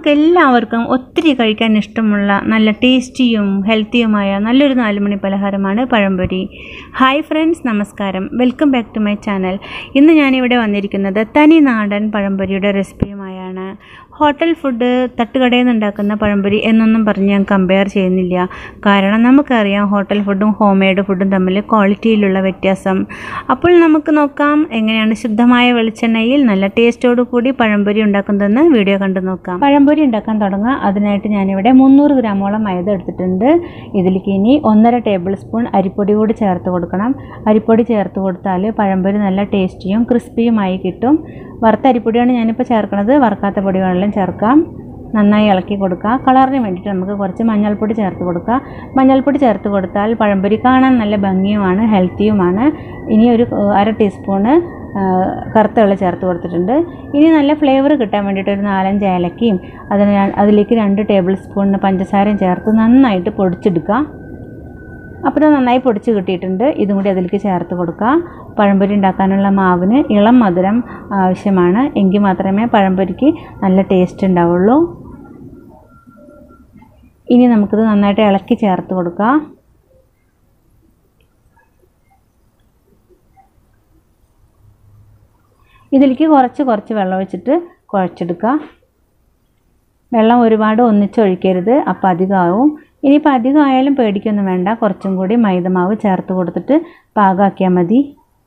നമുക്ക് എല്ലാവർക്കും ഒത്തിരി കഴിക്കാൻ ഇഷ്ടമുള്ള നല്ല ടേസ്റ്റിയും ഹെൽത്തിയുമായ നല്ലൊരു നാലുമണി പലഹാരമാണ് പഴംപൊരി ഹായ് ഫ്രണ്ട്സ് നമസ്കാരം welcome back to my channel ഇന്ന് ഞാനിവിടെ വന്നിരിക്കുന്നത് തനി നാടൻ പഴംപൊരിയുടെ റെസിപ്പിയുമായാണ് ഹോട്ടൽ ഫുഡ് തട്ടുകടയിൽ നിന്ന് ഉണ്ടാക്കുന്ന പഴംപൊരി എന്നൊന്നും പറഞ്ഞ് ഞാൻ കമ്പയർ ചെയ്യുന്നില്ല കാരണം നമുക്കറിയാം ഹോട്ടൽ ഫുഡും ഹോം മെയ്ഡ് ഫുഡും തമ്മിൽ ക്വാളിറ്റിയിലുള്ള വ്യത്യാസം അപ്പോൾ നമുക്ക് നോക്കാം എങ്ങനെയാണ് ശുദ്ധമായ വെളിച്ചെണ്ണയിൽ നല്ല ടേസ്റ്റോടു കൂടി പഴംപൊരി ഉണ്ടാക്കുന്നതെന്ന് വീഡിയോ കണ്ടു നോക്കാം പഴംപൊരി ഉണ്ടാക്കാൻ തുടങ്ങുക അതിനായിട്ട് ഞാനിവിടെ മുന്നൂറ് ഗ്രാമോളം മൈദ എടുത്തിട്ടുണ്ട് ഇതിലേക്ക് ഇനി ഒന്നര ടേബിൾ സ്പൂൺ അരിപ്പൊടി കൂടി ചേർത്ത് കൊടുക്കണം അരിപ്പൊടി ചേർത്ത് കൊടുത്താൽ പഴംപൊരി നല്ല ടേസ്റ്റിയും ക്രിസ്പിയുമായി കിട്ടും വറുത്ത അരിപ്പൊടിയാണ് ഞാനിപ്പോൾ ചേർക്കുന്നത് വറുക്കാത്ത പൊടികളെല്ലാം ചേർക്കാം നന്നായി ഇളക്കി കൊടുക്കുക കളറിന് വേണ്ടിയിട്ട് നമുക്ക് കുറച്ച് മഞ്ഞൾപ്പൊടി ചേർത്ത് കൊടുക്കുക മഞ്ഞൾപ്പൊടി ചേർത്ത് കൊടുത്താൽ പഴംപൊരി കാണാൻ നല്ല ഭംഗിയുമാണ് ഹെൽത്തിയുമാണ് ഇനി ഒരു ഏഹ്, അര ടീസ്പൂണ് ഏഹ്, കറുത്ത വെള്ളം ചേർത്ത് കൊടുത്തിട്ടുണ്ട് ഇനി നല്ല ഫ്ലേവർ കിട്ടാൻ വേണ്ടിയിട്ട് ഒരു നാലഞ്ച് ഏലക്കയും അതിന് ര- അതിലേക്ക് രണ്ട് ടേബിൾ സ്പൂണിന് പഞ്ചസാരയും ചേർത്ത് നന്നായിട്ട് പൊടിച്ചെടുക്കുക അപ്പോൾ ഇത് നന്നായി പൊടിച്ച് കിട്ടിയിട്ടുണ്ട് ഇതും കൂടി അതിലേക്ക് ചേർത്ത് കൊടുക്കുക പഴംപൊരി ഉണ്ടാക്കാനുള്ള മാവിന് ഇളം മധുരം ആവശ്യമാണ് എങ്കിൽ മാത്രമേ പഴംപൊരിക്ക് നല്ല ടേസ്റ്റ് ഉണ്ടാവുള്ളൂ ഇനി നമുക്കിത് നന്നായിട്ട് ഇളക്കി ചേർത്ത് കൊടുക്കുക ഇതിലേക്ക് കുറച്ച് കുറച്ച് വെള്ളം ഒഴിച്ചിട്ട് കുഴച്ചെടുക്കുക വെള്ളം ഒരുപാട് ഒന്നിച്ചൊഴിക്കരുത് അപ്പോൾ അധികമാവും ഇനിയിപ്പോൾ അധികമായാലും പേടിക്കൊന്നും വേണ്ട കുറച്ചും കൂടി മൈദമാവ് ചേർത്ത് കൊടുത്തിട്ട് പാകമാക്കിയാൽ മതി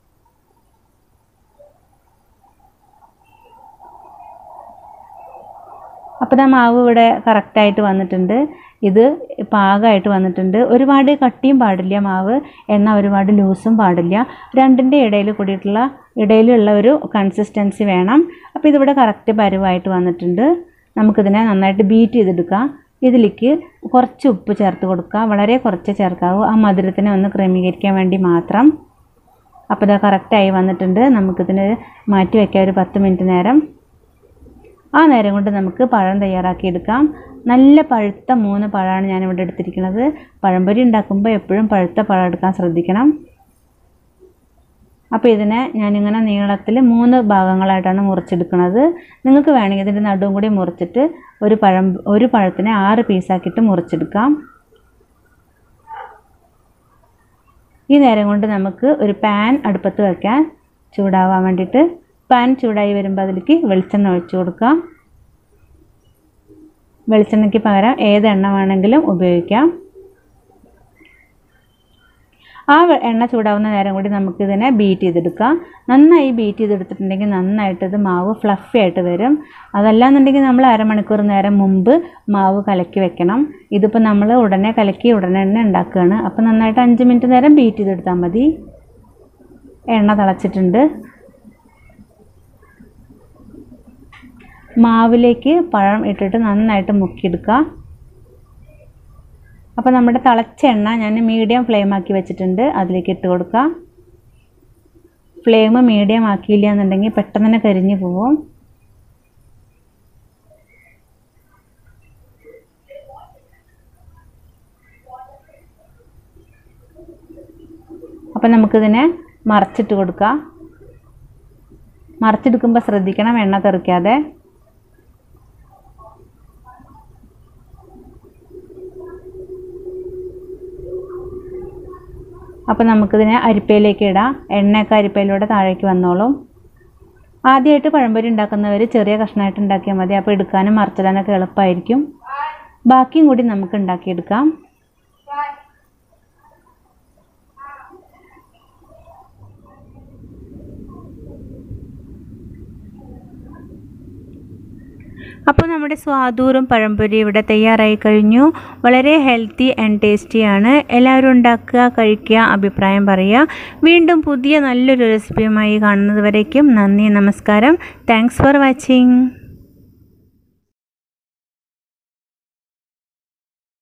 അപ്പോൾ ആ മാവ് ഇവിടെ കറക്റ്റായിട്ട് വന്നിട്ടുണ്ട് ഇത് പാകമായിട്ട് വന്നിട്ടുണ്ട് ഒരുപാട് കട്ടിയും പാടില്ല മാവ് എന്നാൽ ഒരുപാട് ലൂസും പാടില്ല രണ്ടിൻ്റെ ഇടയിൽ കൂടിയിട്ടുള്ള ഇടയിലുള്ള ഒരു കൺസിസ്റ്റൻസി വേണം അപ്പോൾ ഇതിവിടെ കറക്റ്റ് പരുവായിട്ട് വന്നിട്ടുണ്ട് നമുക്കിതിനെ നന്നായിട്ട് ബീറ്റ് ചെയ്തെടുക്കാം ഇതിലേക്ക് കുറച്ച് ഉപ്പ് ചേർത്ത് കൊടുക്കുക വളരെ കുറച്ച് ചേർക്കാവൂ ആ മധുരത്തിനെ ഒന്ന് ക്രമീകരിക്കാൻ വേണ്ടി മാത്രം അപ്പോൾ ഇത് കറക്റ്റായി വന്നിട്ടുണ്ട് നമുക്കിതിന് മാറ്റി വയ്ക്കാം ഒരു പത്ത് മിനിറ്റ് നേരം ആ നേരം കൊണ്ട് നമുക്ക് പഴം തയ്യാറാക്കിയെടുക്കാം നല്ല പഴുത്ത മൂന്ന് പഴമാണ് ഞാനിവിടെ എടുത്തിരിക്കുന്നത് പഴംപൊരി ഉണ്ടാക്കുമ്പോൾ എപ്പോഴും പഴുത്ത പഴം എടുക്കാൻ ശ്രദ്ധിക്കണം അപ്പോൾ ഇതിനെ ഞാനിങ്ങനെ നീളത്തിൽ മൂന്ന് ഭാഗങ്ങളായിട്ടാണ് മുറിച്ചെടുക്കുന്നത് നിങ്ങൾക്ക് വേണമെങ്കിൽ ഇതിൻ്റെ നടുവും കൂടി മുറിച്ചിട്ട് ഒരു പഴം ഒരു പഴത്തിനെ ആറ് പീസാക്കിയിട്ട് മുറിച്ചെടുക്കാം ഈ നേരം കൊണ്ട് നമുക്ക് ഒരു പാൻ അടുപ്പത്ത് വയ്ക്കാൻ ചൂടാവാൻ വേണ്ടിയിട്ട് പാൻ ചൂടായി വരുമ്പോൾ അതിലേക്ക് വെളിച്ചെണ്ണ ഒഴിച്ചു കൊടുക്കാം വെളിച്ചെണ്ണയ്ക്ക് പകരം ഏത് എണ്ണ വേണമെങ്കിലും ഉപയോഗിക്കാം ആ വെ- എണ്ണ ചൂടാവുന്ന നേരം കൂടി നമുക്കിതിനെ ബീറ്റ് ചെയ്തെടുക്കാം നന്നായി ബീറ്റ് ചെയ്തെടുത്തിട്ടുണ്ടെങ്കിൽ നന്നായിട്ട് ഇത് മാവ് ഫ്ലഫി ആയിട്ട് വരും അതല്ലാന്നുണ്ടെങ്കിൽ നമ്മൾ അരമണിക്കൂർ നേരം മുമ്പ് മാവ് കലക്കി വെക്കണം ഇതിപ്പോൾ നമ്മൾ ഉടനെ കലക്കി ഉടനെ തന്നെ ഉണ്ടാക്കുകയാണ് അപ്പോൾ നന്നായിട്ട് അഞ്ച് മിനിറ്റ് നേരം ബീറ്റ് ചെയ്തെടുത്താൽ മതി എണ്ണ തിളച്ചിട്ടുണ്ട് മാവിലേക്ക് പഴം ഇട്ടിട്ട് നന്നായിട്ട് മുക്കിയെടുക്കുക അപ്പോൾ നമ്മുടെ തിളച്ച എണ്ണ ഞാൻ മീഡിയം ഫ്ലെയിം ആക്കി വെച്ചിട്ടുണ്ട് അതിലേക്ക് ഇട്ട് കൊടുക്കുക ഫ്ലെയിം മീഡിയം ആക്കിയില്ല എന്നുണ്ടെങ്കിൽ പെട്ടെന്ന് തന്നെ കരിഞ്ഞു പോവും അപ്പം നമുക്കിതിനെ മറച്ചിട്ട് കൊടുക്കാം മറിച്ചെടുക്കുമ്പോൾ ശ്രദ്ധിക്കണം എണ്ണ തെറിക്കാതെ അപ്പോൾ നമുക്കിതിനെ അരിപ്പയിലേക്ക് ഇടാം എണ്ണയൊക്കെ അരിപ്പയിലൂടെ താഴേക്ക് വന്നോളും ആദ്യമായിട്ട് പഴംപൊരി ഉണ്ടാക്കുന്നവർ ചെറിയ കഷ്ണമായിട്ട് ഉണ്ടാക്കിയാൽ മതി അപ്പോൾ എടുക്കാനും മറിച്ചിടാനൊക്കെ എളുപ്പമായിരിക്കും ബാക്കിയും കൂടി നമുക്ക് ഉണ്ടാക്കിയെടുക്കാം അപ്പോൾ നമ്മുടെ സ്വാദൂറും പഴംപൊരി ഇവിടെ തയ്യാറായി കഴിഞ്ഞു വളരെ ഹെൽത്തി ആൻഡ് ടേസ്റ്റിയാണ് എല്ലാവരും ഉണ്ടാക്കുക കഴിക്കുക അഭിപ്രായം പറയുക വീണ്ടും പുതിയ നല്ലൊരു റെസിപ്പിയുമായി കാണുന്നത് വരേക്കും നന്ദി നമസ്കാരം താങ്ക്സ് ഫോർ വാച്ചിങ്